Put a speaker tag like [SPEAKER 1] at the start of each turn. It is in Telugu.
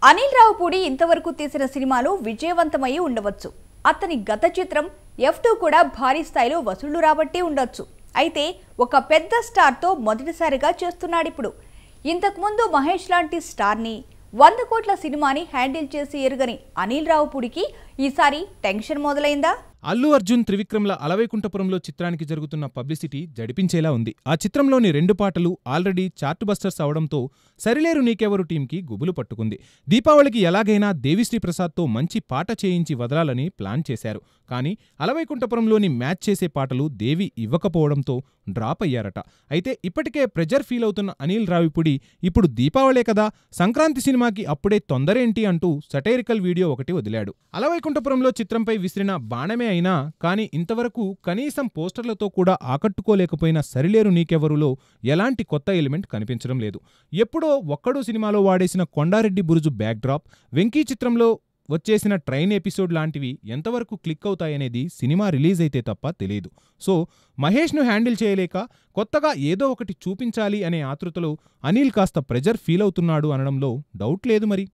[SPEAKER 1] అనిల్ రావుపూడి ఇంతవరకు తీసిన సినిమాలు విజయవంతమై ఉండవచ్చు అతని గత చిత్రం ఎఫ్ టూ కూడా భారీ స్థాయిలో వసూళ్లు రాబట్టి ఉండొచ్చు అయితే ఒక పెద్ద స్టార్తో మొదటిసారిగా చేస్తున్నాడిప్పుడు ఇంతకుముందు మహేష్ లాంటి స్టార్ని వంద కోట్ల సినిమాని హ్యాండిల్ చేసి ఎరుగని అనిల్ రావుపూడికి ఈసారి టెన్షన్ మొదలైందా
[SPEAKER 2] అల్లు అర్జున్ త్రివిక్రమ్ల అలవైకుంఠపురంలో చిత్రానికి జరుగుతున్న పబ్లిసిటీ జడిపించేలా ఉంది ఆ చిత్రంలోని రెండు పాటలు ఆల్రెడీ చార్ట్ బస్టర్స్ అవడంతో సరిలేరు నీకెవరు టీంకి గుబులు పట్టుకుంది దీపావళికి ఎలాగైనా దేవిశ్రీ ప్రసాద్తో మంచి పాట చేయించి వదలాలని ప్లాన్ చేశారు కానీ అలవైకుంఠపురంలోని మ్యాచ్ చేసే పాటలు దేవి ఇవ్వకపోవడంతో డ్రాప్ అయ్యారట అయితే ఇప్పటికే ప్రెజర్ ఫీల్ అవుతున్న అనిల్ రావిపుడి ఇప్పుడు దీపావళే కదా సంక్రాంతి సినిమాకి అప్పుడే తొందరేంటి అంటూ సటైరికల్ వీడియో ఒకటి వదిలాడు అలవైకుంఠపురంలో చిత్రంపై విసిరిన బాణమే అయినా కానీ ఇంతవరకు కనీసం పోస్టర్లతో కూడా ఆకట్టుకోలేకపోయిన సరిలేరు నీకెవరులో ఎలాంటి కొత్త ఎలిమెంట్ కనిపించడం లేదు ఎప్పుడో ఒక్కడో సినిమాలో వాడేసిన కొండారెడ్డి బురుజు బ్యాక్డ్రాప్ వెంకీ చిత్రంలో వచ్చేసిన ట్రైన్ ఎపిసోడ్ లాంటివి ఎంతవరకు క్లిక్ అవుతాయనేది సినిమా రిలీజ్ అయితే తప్ప తెలియదు సో మహేష్ను హ్యాండిల్ చేయలేక కొత్తగా ఏదో ఒకటి చూపించాలి అనే ఆతృతలో అనిల్ కాస్త ప్రెజర్ ఫీల్ అవుతున్నాడు అనడంలో డౌట్ లేదు మరి